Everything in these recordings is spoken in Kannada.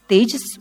ತೇಜಸ್ಸು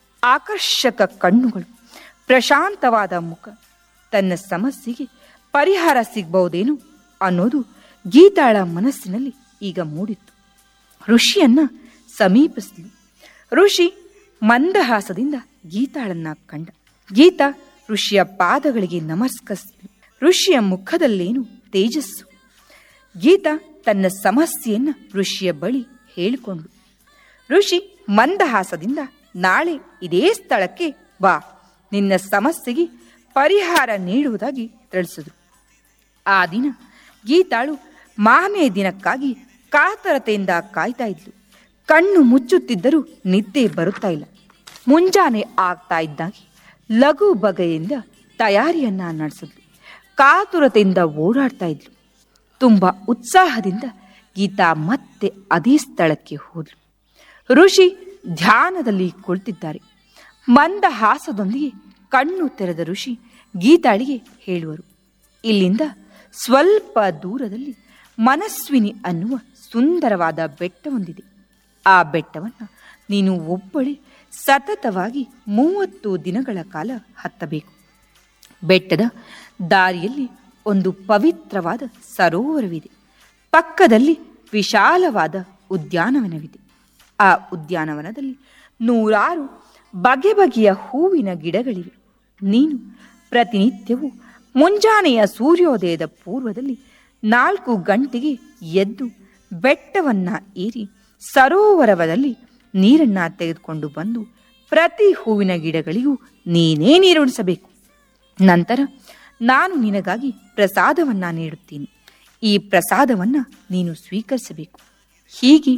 ಆಕರ್ಷಕ ಕಣ್ಣುಗಳು ಪ್ರಶಾಂತವಾದ ಮುಖ ತನ್ನ ಸಮಸ್ಯೆಗೆ ಪರಿಹಾರ ಸಿಗ್ಬಹುದೇನು ಅನ್ನೋದು ಗೀತಾಳ ಮನಸ್ಸಿನಲ್ಲಿ ಈಗ ಮೂಡಿತ್ತು ಋಷಿಯನ್ನ ಸಮೀಪಿಸಲು ಋಷಿ ಮಂದಹಾಸದಿಂದ ಗೀತಾಳನ್ನ ಕಂಡ ಗೀತಾ ಋಷಿಯ ಪಾದಗಳಿಗೆ ನಮಸ್ಕರಿಸಿದ್ಲು ಋಷಿಯ ಮುಖದಲ್ಲೇನು ತೇಜಸ್ಸು ಗೀತಾ ತನ್ನ ಸಮಸ್ಯೆಯನ್ನ ಋಷಿಯ ಬಳಿ ಹೇಳಿಕೊಂಡ್ಳು ಋಷಿ ಮಂದಹಾಸದಿಂದ ನಾಳೆ ಇದೇ ಸ್ಥಳಕ್ಕೆ ಬಾ ನಿನ್ನ ಸಮಸ್ಯೆಗೆ ಪರಿಹಾರ ನೀಡುವುದಾಗಿ ತಿಳಿಸಿದ್ರು ಆ ದಿನ ಗೀತಾಳು ಮಾರನೇ ದಿನಕ್ಕಾಗಿ ಕಾತರತೆಯಿಂದ ಕಾಯ್ತಾ ಇದ್ಲು ಕಣ್ಣು ಮುಚ್ಚುತ್ತಿದ್ದರೂ ನಿದ್ದೆ ಬರುತ್ತಾ ಇಲ್ಲ ಮುಂಜಾನೆ ಆಗ್ತಾ ಇದ್ದಾಗೆ ಲಘು ಬಗೆಯಿಂದ ತಯಾರಿಯನ್ನ ನಡೆಸಿದ್ಲು ಕಾತುರತೆಯಿಂದ ಓಡಾಡ್ತಾ ಇದ್ಲು ತುಂಬ ಉತ್ಸಾಹದಿಂದ ಗೀತಾ ಮತ್ತೆ ಅದೇ ಸ್ಥಳಕ್ಕೆ ಹೋದ್ಲು ಋಷಿ ಧ್ಯಾನದಲ್ಲಿ ಕುಳಿತಿದ್ದಾರೆ ಮಂದಹಾಸದೊಂದಿಗೆ ಕಣ್ಣು ತೆರೆದ ಋಷಿ ಗೀತಾಳಿಗೆ ಹೇಳುವರು ಇಲ್ಲಿಂದ ಸ್ವಲ್ಪ ದೂರದಲ್ಲಿ ಮನಸ್ವಿನಿ ಅನ್ನುವ ಸುಂದರವಾದ ಬೆಟ್ಟವೊಂದಿದೆ ಆ ಬೆಟ್ಟವನ್ನು ನೀನು ಒಬ್ಬಳೆ ಸತತವಾಗಿ ಮೂವತ್ತು ದಿನಗಳ ಕಾಲ ಹತ್ತಬೇಕು ಬೆಟ್ಟದ ದಾರಿಯಲ್ಲಿ ಒಂದು ಪವಿತ್ರವಾದ ಸರೋವರವಿದೆ ಪಕ್ಕದಲ್ಲಿ ವಿಶಾಲವಾದ ಉದ್ಯಾನವನವಿದೆ ಆ ಉದ್ಯಾನವನದಲ್ಲಿ ನೂರಾರು ಬಗೆ ಬಗೆಯ ಹೂವಿನ ಗಿಡಗಳಿವೆ ನೀನು ಪ್ರತಿನಿತ್ಯವೂ ಮುಂಜಾನೆಯ ಸೂರ್ಯೋದಯದ ಪೂರ್ವದಲ್ಲಿ ನಾಲ್ಕು ಗಂಟೆಗೆ ಎದ್ದು ಬೆಟ್ಟವನ್ನ ಏರಿ ಸರೋವರದಲ್ಲಿ ನೀರನ್ನ ತೆಗೆದುಕೊಂಡು ಬಂದು ಪ್ರತಿ ಹೂವಿನ ಗಿಡಗಳಿಗೂ ನೀನೇ ನೀರುಣಿಸಬೇಕು ನಂತರ ನಾನು ನಿನಗಾಗಿ ಪ್ರಸಾದವನ್ನ ನೀಡುತ್ತೀನಿ ಈ ಪ್ರಸಾದವನ್ನ ನೀನು ಸ್ವೀಕರಿಸಬೇಕು ಹೀಗೆ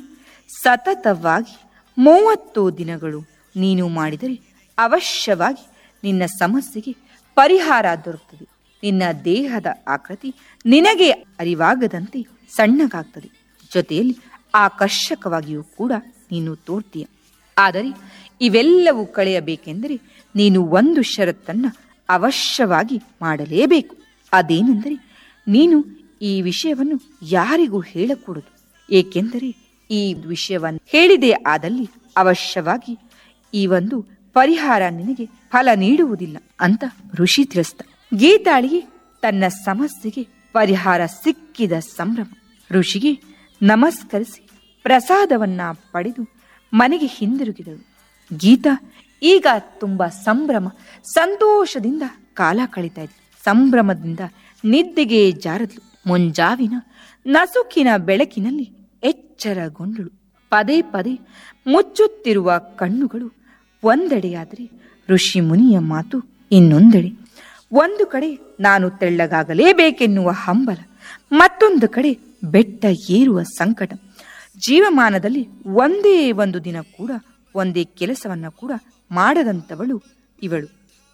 ಸತತವಾಗಿ ಮೂವತ್ತು ದಿನಗಳು ನೀನು ಮಾಡಿದರೆ ಅವಶ್ಯವಾಗಿ ನಿನ್ನ ಸಮಸ್ಯೆಗೆ ಪರಿಹಾರ ದೊರಕುತ್ತದೆ ನಿನ್ನ ದೇಹದ ಆಕೃತಿ ನಿನಗೆ ಅರಿವಾಗದಂತೆ ಸಣ್ಣಗಾಗ್ತದೆ ಜೊತೆಯಲ್ಲಿ ಆಕರ್ಷಕವಾಗಿಯೂ ಕೂಡ ನೀನು ತೋರ್ತೀಯ ಆದರೆ ಇವೆಲ್ಲವೂ ಕಳೆಯಬೇಕೆಂದರೆ ನೀನು ಒಂದು ಷರತ್ತನ್ನ ಅವಶ್ಯವಾಗಿ ಮಾಡಲೇಬೇಕು ಅದೇನೆಂದರೆ ನೀನು ಈ ವಿಷಯವನ್ನು ಯಾರಿಗೂ ಹೇಳಕೂಡದು ಏಕೆಂದರೆ ಈ ವಿಷಯವನ್ನು ಹೇಳಿದೆ ಆದಲ್ಲಿ ಅವಶ್ಯವಾಗಿ ಈ ಒಂದು ಪರಿಹಾರ ನಿನಗೆ ಫಲ ನೀಡುವುದಿಲ್ಲ ಅಂತ ಋಷಿ ತಿಳಿಸ್ತ ಗೀತಾಳಿಗೆ ತನ್ನ ಸಮಸ್ಯೆಗೆ ಪರಿಹಾರ ಸಿಕ್ಕಿದ ಸಂಭ್ರಮ ಋಷಿಗೆ ನಮಸ್ಕರಿಸಿ ಪ್ರಸಾದವನ್ನ ಪಡೆದು ಮನೆಗೆ ಹಿಂದಿರುಗಿದಳು ಗೀತಾ ಈಗ ತುಂಬಾ ಸಂಭ್ರಮ ಸಂತೋಷದಿಂದ ಕಾಲ ಕಳೀತಾ ಇದ್ಲು ಸಂಭ್ರಮದಿಂದ ನಿದ್ದೆಗೆ ಜಾರದ್ಲು ಮುಂಜಾವಿನ ನಸುಕಿನ ಬೆಳಕಿನಲ್ಲಿ ಎಚ್ಚರಗೊಂಡಳು ಪದೇ ಪದೇ ಮುಚ್ಚುತ್ತಿರುವ ಕಣ್ಣುಗಳು ಒಂದೆಡೆಯಾದರೆ ಋಷಿ ಮುನಿಯ ಮಾತು ಇನ್ನೊಂದೆಡೆ ಒಂದು ಕಡೆ ನಾನು ತೆಳ್ಳಗಾಗಲೇಬೇಕೆನ್ನುವ ಹಂಬಲ ಮತ್ತೊಂದು ಕಡೆ ಬೆಟ್ಟ ಏರುವ ಸಂಕಟ ಜೀವಮಾನದಲ್ಲಿ ಒಂದೇ ಒಂದು ದಿನ ಕೂಡ ಒಂದೇ ಕೆಲಸವನ್ನ ಕೂಡ ಮಾಡದಂತವಳು ಇವಳು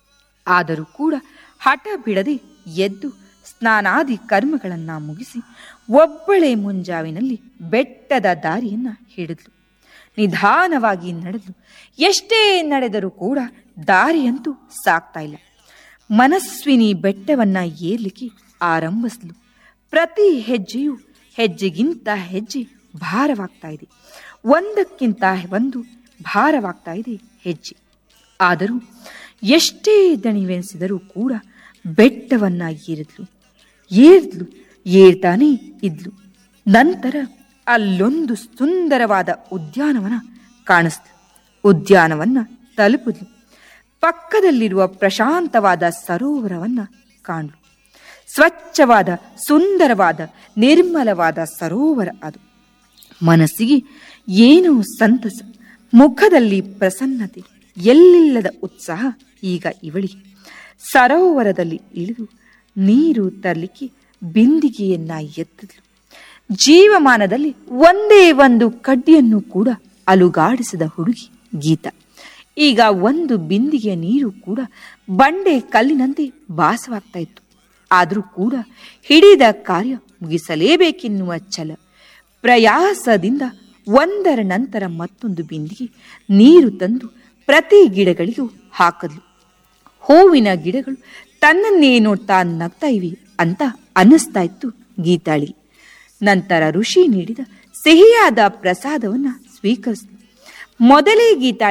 ಆದರೂ ಕೂಡ ಹಠ ಬಿಡದೆ ಎದ್ದು ಸ್ನಾನಾದಿ ಕರ್ಮಗಳನ್ನ ಮುಗಿಸಿ ಒಬ್ಬಳೇ ಮುಂಜಾವಿನಲ್ಲಿ ಬೆಟ್ಟದ ದಾರಿಯನ್ನ ಹಿಡಿದ್ಲು ನಿಧಾನವಾಗಿ ನಡೆದ್ಲು ಎಷ್ಟೇ ನಡೆದರೂ ಕೂಡ ದಾರಿಯಂತೂ ಸಾಕ್ತಾ ಇಲ್ಲ ಮನಸ್ವಿನಿ ಬೆಟ್ಟವನ್ನ ಏರ್ಲಿಕ್ಕೆ ಆರಂಭಿಸ್ಲು ಪ್ರತಿ ಹೆಜ್ಜೆಯು ಹೆಜ್ಜೆಗಿಂತ ಹೆಜ್ಜೆ ಭಾರವಾಗ್ತಾ ಇದೆ ಒಂದಕ್ಕಿಂತ ಒಂದು ಭಾರವಾಗ್ತಾ ಇದೆ ಹೆಜ್ಜೆ ಆದರೂ ಎಷ್ಟೇ ದಣಿವೆನಿಸಿದರೂ ಕೂಡ ಬೆಟ್ಟವನ್ನ ಏರಿದ್ಲು ಏರ್ದ್ಲು ಏರ್ತಾನೇ ಇದ್ಲು ನಂತರ ಅಲ್ಲೊಂದು ಸುಂದರವಾದ ಉದ್ಯಾನವನ ಕಾಣಿಸ್ತು ಉದ್ಯಾನವನ್ನ ತಲುಪಿದ್ಲು ಪಕ್ಕದಲ್ಲಿರುವ ಪ್ರಶಾಂತವಾದ ಸರೋವರವನ್ನ ಕಾಣ್ಲು ಸ್ವಚ್ಛವಾದ ಸುಂದರವಾದ ನಿರ್ಮಲವಾದ ಸರೋವರ ಅದು ಮನಸ್ಸಿಗೆ ಏನೋ ಸಂತಸ ಮುಖದಲ್ಲಿ ಪ್ರಸನ್ನತೆ ಎಲ್ಲಿಲ್ಲದ ಉತ್ಸಾಹ ಈಗ ಇವಳಿಗೆ ಸರೋವರದಲ್ಲಿ ಇಳಿದು ನೀರು ತರಲಿಕ್ಕೆ ಬಿಂದಿಗೆಯನ್ನ ಎತ್ತಿದ್ಲು ಜೀವಮಾನದಲ್ಲಿ ಒಂದೇ ಒಂದು ಕಡ್ಡಿಯನ್ನು ಕೂಡ ಅಲುಗಾಡಿಸಿದ ಹುಡುಗಿ ಗೀತಾ ಈಗ ಒಂದು ಬಿಂದಿಗೆಯ ನೀರು ಕೂಡ ಬಂಡೆ ಕಲ್ಲಿನಂತೆ ಭಾಸವಾಗ್ತಾ ಇತ್ತು ಆದರೂ ಕೂಡ ಹಿಡಿದ ಕಾರ್ಯ ಮುಗಿಸಲೇಬೇಕೆನ್ನುವ ಛಲ ಪ್ರಯಾಸದಿಂದ ಒಂದರ ನಂತರ ಮತ್ತೊಂದು ಬಿಂದಿಗೆ ನೀರು ತಂದು ಪ್ರತಿ ಗಿಡಗಳಿಗೂ ಹಾಕದ್ಲು ಹೂವಿನ ಗಿಡಗಳು ತನ್ನನ್ನೇ ನೋಡ್ತಾ ನಗ್ತಾ ಇವೆ ಅಂತ ಅನ್ನಿಸ್ತಾ ಇತ್ತು ಗೀತಾಳಿ ನಂತರ ಋಷಿ ನೀಡಿದ ಸಿಹಿಯಾದ ಪ್ರಸಾದವನ್ನ ಸ್ವೀಕರಿಸಿದ್ಲು ಮೊದಲೇ ಗೀತಾ